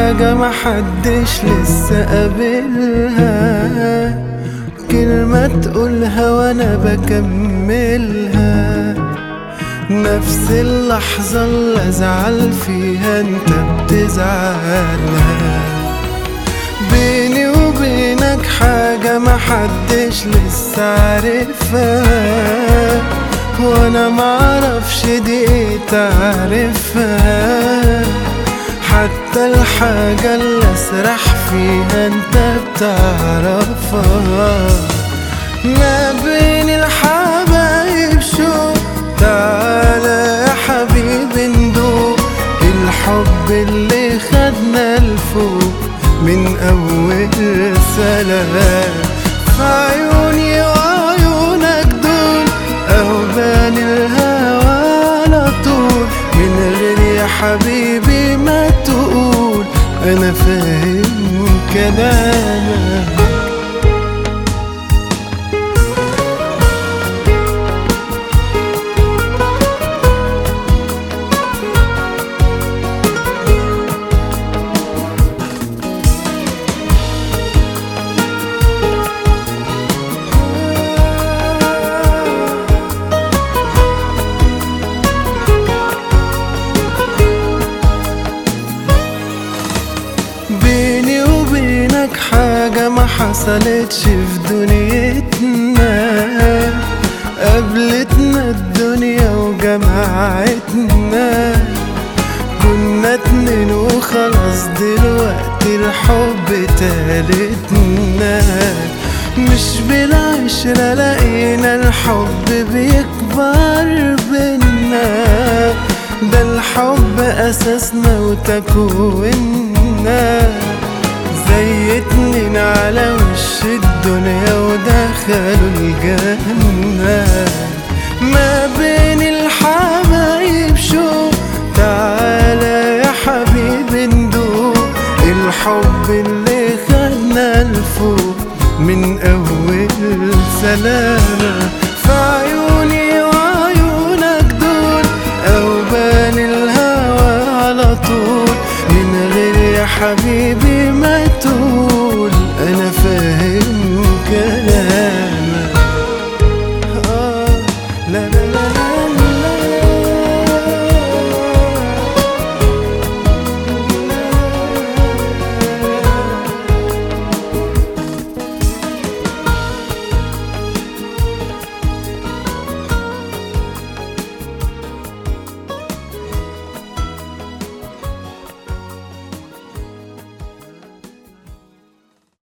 حاجة محدش لسه قابلها كلمة تقولها وانا بكملها نفس اللحظة اللي ازعل فيها انت بتزعلها بيني وبينك حاجة محدش لسه عارفها وانا معرفش دي ايه تعرفها حتى الحاجة اللي اسرح فيها انت بتعرفها ما بين الحبايب شو تعالى يا حبيبي ندوق الحب اللي خدنا لفوق من اول سلام في عيوني وعيونك دول أوبان الهوى على طول من غير يا حبيبي ما تقول أنا فاهم كلامك بيني وبينك حاجة ما حصلتش في دنيتنا قابلتنا الدنيا وجمعتنا كنا اتنين وخلاص دلوقتي الحب تالتنا مش بالعشرة لقينا الحب بيكبر بينا ده الحب أساسنا وتكويننا زي اتنين على وش الدنيا ودخلوا الجنة ما بين الحبايب شو تعالى يا حبيبي ندوق الحب اللي خدنا لفوق من أول سلامة في عيوني وعيونك دول أوبان الهوى على طول من غير يا حبيبي